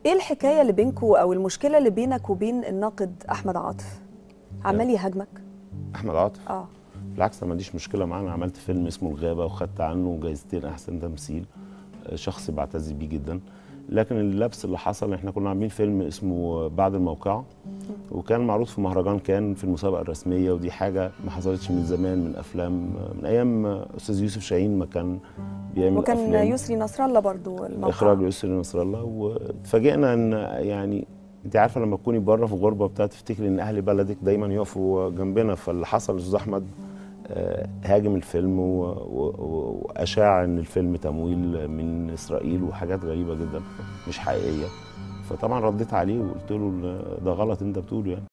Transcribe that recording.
ايه الحكايه اللي بينكوا او المشكله اللي بينك وبين الناقد احمد عاطف عمال يهاجمك احمد عاطف اه بالعكس انا ما عنديش مشكله معاه انا عملت فيلم اسمه الغابه وخدت عنه جايزتين احسن تمثيل آه، شخص بعتز بيه جدا لكن اللبس اللي حصل احنا كنا عاملين فيلم اسمه بعد الموقعه وكان معروض في مهرجان كان في المسابقه الرسميه ودي حاجه ما حصلتش من زمان من افلام من ايام استاذ يوسف شاهين ما كان بيعمل وكان أفلام. يسري نصر الله برضو الموقع اخراج يسري نصر الله واتفاجئنا ان يعني انت عارفه لما تكوني بره في غربه بتاع تفتكري ان اهل بلدك دايما يقفوا جنبنا فاللي حصل الاستاذ احمد آه، هاجم الفيلم و- و- و- واشاع ان الفيلم تمويل من اسرائيل وحاجات غريبه جدا مش حقيقيه فطبعا رديت عليه وقلت له ده غلط انت بتقوله يعني